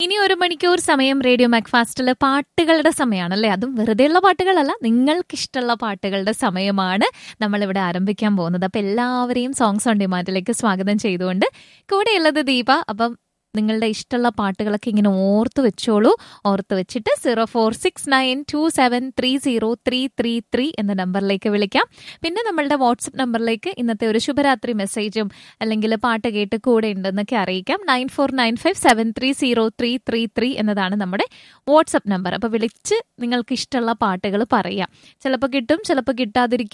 ഇനി ഒരു മണിക്കൂർ സമയം റേഡിയോ മാക്ഫാസ്റ്റിൽ പാട്ടുകളുടെ സമയമാണല്ലേ അതും വെറുതെയുള്ള പാട്ടുകളല്ല നിങ്ങൾക്കിഷ്ടമുള്ള പാട്ടുകളുടെ സമയമാണ് നമ്മളിവിടെ ആരംഭിക്കാൻ പോകുന്നത് അപ്പം എല്ലാവരെയും സോങ്സ് ഓൺ ഡിമാൻഡിലേക്ക് സ്വാഗതം ചെയ്തുകൊണ്ട് കൂടെയുള്ളത് ദീപ അപ്പം നിങ്ങളുടെ ഇഷ്ടമുള്ള പാട്ടുകളൊക്കെ ഇങ്ങനെ ഓർത്ത് വെച്ചോളൂ ഓർത്ത് വെച്ചിട്ട് zero four six nine two seven three zero three three three എന്ന നമ്പറിലേക്ക് വിളിക്കാം പിന്നെ നമ്മളുടെ വാട്സപ്പ് നമ്പറിലേക്ക് ഇന്നത്തെ ഒരു ശുഭരാത്രി മെസ്സേജും അല്ലെങ്കിൽ പാട്ട് കേട്ട് കൂടെ ഉണ്ടെന്നൊക്കെ അറിയിക്കാം nine four nine five seven three zero three three three എന്നതാണ് നമ്മുടെ വാട്സപ്പ് നമ്പർ അപ്പോൾ വിളിച്ച് നിങ്ങൾക്ക് ഇഷ്ടമുള്ള പാട്ടുകൾ പറയാം ചിലപ്പോൾ കിട്ടും ചിലപ്പോൾ കിട്ടാതിരിക്കും